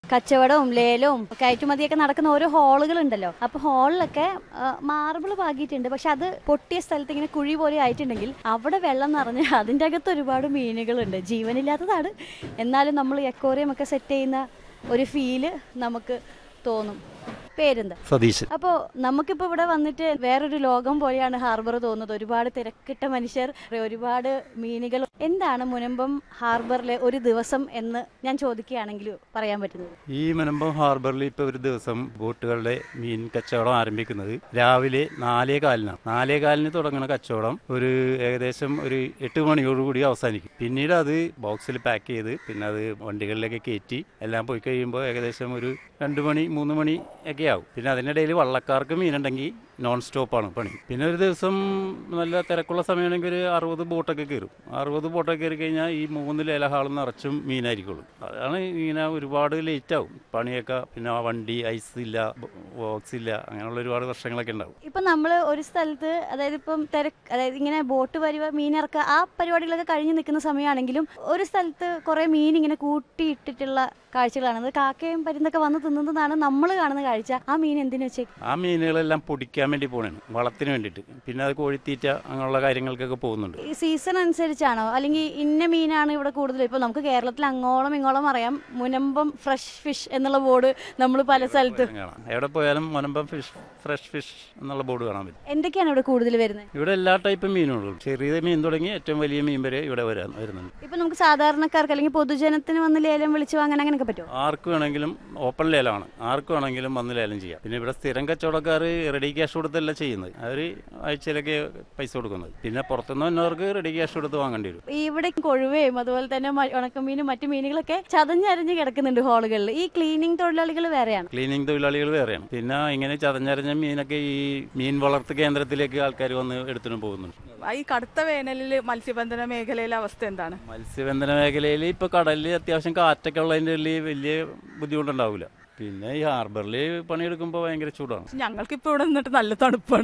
കച്ചവടവും ലേലവും കയറ്റുമതിയൊക്കെ നടക്കുന്ന ഓരോ ഹാളുകൾ ഉണ്ടല്ലോ അപ്പൊ ഹാളിലൊക്കെ മാർബിൾ പാകിയിട്ടുണ്ട് പക്ഷെ അത് പൊട്ടിയ സ്ഥലത്ത് ഇങ്ങനെ കുഴി പോലെ ആയിട്ടുണ്ടെങ്കിൽ അവിടെ വെള്ളം നിറഞ്ഞ് അതിൻ്റെ അകത്ത് ഒരുപാട് മീനുകളുണ്ട് ജീവനില്ലാത്തതാണ് എന്നാലും നമ്മൾ എക്കോറിയം ഒക്കെ സെറ്റ് ചെയ്യുന്ന ഒരു ഫീല് നമുക്ക് തോന്നും പേരെന്താ സതീശൻ അപ്പോൾ നമുക്കിപ്പോൾ ഇവിടെ വന്നിട്ട് വേറൊരു ലോകം പോലെയാണ് ഹാർബർ തോന്നുന്നത് ഒരുപാട് തിരക്കിട്ട മനുഷ്യർ ഒരുപാട് മീനുകൾ എന്താണ് മുനമ്പം ഹാർബറിലെ ഒരു ദിവസം എന്ന് ഞാൻ ചോദിക്കുകയാണെങ്കിൽ പറയാൻ പറ്റുന്നത് ഈ മുനമ്പം ഹാർബറിൽ ഇപ്പോൾ ഒരു ദിവസം ബോട്ടുകളുടെ മീൻ കച്ചവടം ആരംഭിക്കുന്നത് രാവിലെ നാലേ കാലിനാണ് നാലേ കാലിന് തുടങ്ങുന്ന കച്ചവടം ഒരു ഏകദേശം ഒരു എട്ട് മണിയോടുകൂടി അവസാനിക്കും പിന്നീട് അത് ബോക്സിൽ പാക്ക് ചെയ്ത് പിന്നെ അത് വണ്ടികളിലേക്ക് കയറ്റി എല്ലാം പോയി കഴിയുമ്പോൾ ഏകദേശം ഒരു രണ്ട് മണി മൂന്ന് മണി ഒക്കെ ആവും പിന്നെ അതിനിടയിൽ വള്ളക്കാർക്ക് മീനുണ്ടെങ്കിൽ നോൺ സ്റ്റോപ്പാണ് പണി പിന്നെ ഒരു ദിവസം നല്ല തിരക്കുള്ള സമയമാണെങ്കിൽ ഒരു അറുപത് ബോട്ടൊക്കെ കയറും അറുപത് ബോട്ടൊക്കെ കയറി കഴിഞ്ഞാൽ ഈ മൂന്ന് ലേല ഹാളും നിറച്ചും മീനായിരിക്കുള്ളൂ അതാണ് ഇങ്ങനെ ഒരുപാട് ലേറ്റ് ആവും പണിയൊക്കെ പിന്നെ ആ വണ്ടി ഐസ് ഇല്ല ബോക്സ് ഇല്ല അങ്ങനെയുള്ള ഒരുപാട് പ്രശ്നങ്ങളൊക്കെ ഉണ്ടാവും ഇപ്പം നമ്മൾ ഒരു സ്ഥലത്ത് അതായത് ഇപ്പം തിരക്ക് അതായത് ഇങ്ങനെ ബോട്ട് പരിവ മീനിറക്കുക ആ പരിപാടികളൊക്കെ കഴിഞ്ഞ് നിൽക്കുന്ന സമയമാണെങ്കിലും ഒരു സ്ഥലത്ത് കുറേ മീൻ ഇങ്ങനെ കൂട്ടിയിട്ടിട്ടുള്ള കാഴ്ചകളാണ് അത് കാക്കയും പരുന്തൊക്കെ വന്ന് തിന്നുന്നതാണ് നമ്മൾ കാണുന്ന കാഴ്ച ആ മീൻ എന്തിനു വെച്ചേ ആ മീനുകളെല്ലാം പൊടിക്കാൻ വേണ്ടി പോകണാണ് വളത്തിന് വേണ്ടിയിട്ട് പിന്നെ അത് കോഴിത്തീറ്റ അങ്ങനെയുള്ള കാര്യങ്ങൾക്കൊക്കെ പോകുന്നുണ്ട് ഈ സീസൺ അനുസരിച്ചാണോ അല്ലെങ്കിൽ ഇന്ന മീനാണ് ഇവിടെ കൂടുതൽ ഇപ്പോൾ നമുക്ക് കേരളത്തിൽ അങ്ങോളം ഇങ്ങോളം അറിയാം മുനമ്പം ഫ്രഷ് ഫിഷ് എന്നുള്ള ബോർഡ് നമ്മൾ പല സ്ഥലത്തും കാണാം എവിടെ പോയാലും മുനമ്പം ഫിഷ് ഫ്രഷ് ഫിഷ് എന്നുള്ള ബോർഡ് കാണാൻ പറ്റും എന്തൊക്കെയാണ് ഇവിടെ കൂടുതൽ വരുന്നത് ഇവിടെ എല്ലാ ടൈപ്പ് മീനുകളും ചെറിയ മീൻ തുടങ്ങി ഏറ്റവും വലിയ മീൻ വരെ ഇവിടെ വരാൻ വരുന്നുണ്ട് ഇപ്പൊ നമുക്ക് സാധാരണക്കാർക്ക് അല്ലെങ്കിൽ പൊതുജനത്തിന് വന്ന് ലേലം വിളിച്ചു വാങ്ങാൻ അങ്ങനെയൊക്കെ പറ്റുമോ ആർക്ക് വേണമെങ്കിലും ഓപ്പൺ ലേലമാണ് ആർക്ക് വേണമെങ്കിലും വന്ന് ലേലം ചെയ്യാം പിന്നെ ഇവിടെ സ്ഥിരം കച്ചവടക്കാർ റെഡി ക്യാഷ് കൊടുത്തല്ല ചെയ്യുന്നത് അവർ ആഴ്ചയിലൊക്കെ പൈസ കൊടുക്കുന്നത് പിന്നെ പുറത്തുനിന്ന് വന്നവർക്ക് റെഡി ക്യാഷ് കൊടുത്ത് വാങ്ങേണ്ടി വരും ഇവിടെ കൊഴുവയും അതുപോലെ തന്നെ മ- ഉണക്കമീനും മറ്റു മീനുകളൊക്കെ ചതഞ്ഞരഞ്ഞ് കിടക്കുന്നുണ്ട് ഹാളുകളിൽ ഈ ക്ലീനിങ് തൊഴിലാളികൾ വേറെയാണ് ക്ലീനിങ് തൊഴിലാളികൾ വേറെയാണ് പിന്നെ ഇങ്ങനെ ചതഞ്ഞരഞ്ഞ മീനൊക്കെ ഈ മീൻ വളർത്ത് കേന്ദ്രത്തിലേക്ക് ആൾക്കാർ വന്ന് എടുത്തിട്ട് പോകുന്നുണ്ട് ഈ കടുത്ത വേനലിൽ മത്സ്യബന്ധന മേഖലയിലെ അവസ്ഥ എന്താണ് മത്സ്യബന്ധന മേഖലയിൽ ഇപ്പോൾ കടലിൽ അത്യാവശ്യം കാറ്റൊക്കെ ഉള്ളതിൻ്റെ ഉള്ളിൽ വലിയ ബുദ്ധിമുട്ടുണ്ടാവില്ല പിന്നെ ഈ ഹാർബറിൽ പണിയെടുക്കുമ്പോൾ ഭയങ്കര ചൂടാണ് ഞങ്ങൾക്കിപ്പോൾ ഇവിടെ നിന്നിട്ട് നല്ല തണുപ്പാണ്